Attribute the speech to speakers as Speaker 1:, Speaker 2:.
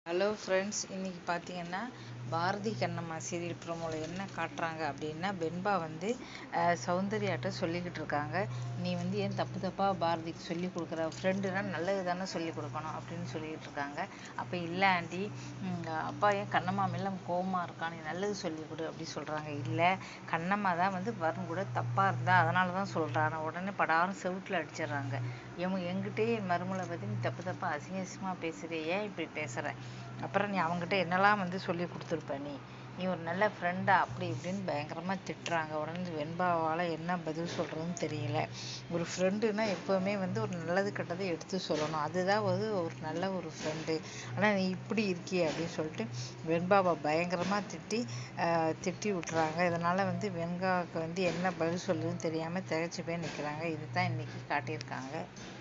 Speaker 1: hello friends இன்றைக்கி பார்த்தீங்கன்னா Bharathi Kannamma serial ப்ரோமோவில் என்ன காட்டுறாங்க அப்படின்னா வெண்பா வந்து அஹ், சௌந்தர்யாட்ட சொல்லிக்கிட்டு இருக்காங்க நீ வந்து ஏன் தப்பு தப்பாக பாரதிக்கு சொல்லி கொடுக்குற ஃப்ரெண்டுனா நல்லது தானே சொல்லி கொடுக்கணும் அப்படின்னு சொல்லிக்கிட்டு இருக்காங்க அப்போ இல்லை ஆண்டி ம், அப்பா ஏன் கண்ணம்மா மேலே கோவமாக இருக்கான் நீ நல்லது சொல்லி கொடு அப்படி சொல்கிறாங்க இல்லை கண்ணம்மா தான் வந்து வருண் கூட தப்பாக இருந்தா அதனால தான் சொல்கிறான் உடனே படாரும் செவுட்டில் அடிச்சிடுறாங்க இவங்க எங்கிட்டே என் மருமலை பற்றி நீ தப்பு தப்பாக அசிங்க அசிங்கமாக பேசுகிற ஏன் இப்படி பேசுகிற அப்புறம் நீ அவங்ககிட்ட என்னெல்லாம் வந்து சொல்லி கொடுத்துருப்ப நீ நீ ஒரு நல்ல ஃப்ரெண்டா அப்படி இப்படின்னு பயங்கரமாக திட்டுறாங்க உடனே வெண்பாவால் என்ன பதில் சொல்கிறதுன்னு தெரியல ஒரு ஃப்ரெண்டுனா எப்போவுமே வந்து ஒரு நல்லது கெட்டதை எடுத்து சொல்லணும் அதுதான் வந்து ஒரு நல்ல ஒரு ஃப்ரெண்டு ஆனால் நீ இப்படி இருக்கியே அப்படின்னு சொல்லிட்டு வெண்பாவை பயங்கரமாக திட்டி ஆஹ், திட்டி விட்டுறாங்க இதனால் வந்து வெண்பாவுக்கு வந்து என்ன பதில் சொல்லுதுன்னு தெரியாமல் திகைச்சு போய் நிற்கிறாங்க இதுதான் இன்னைக்கு காட்டியிருக்காங்க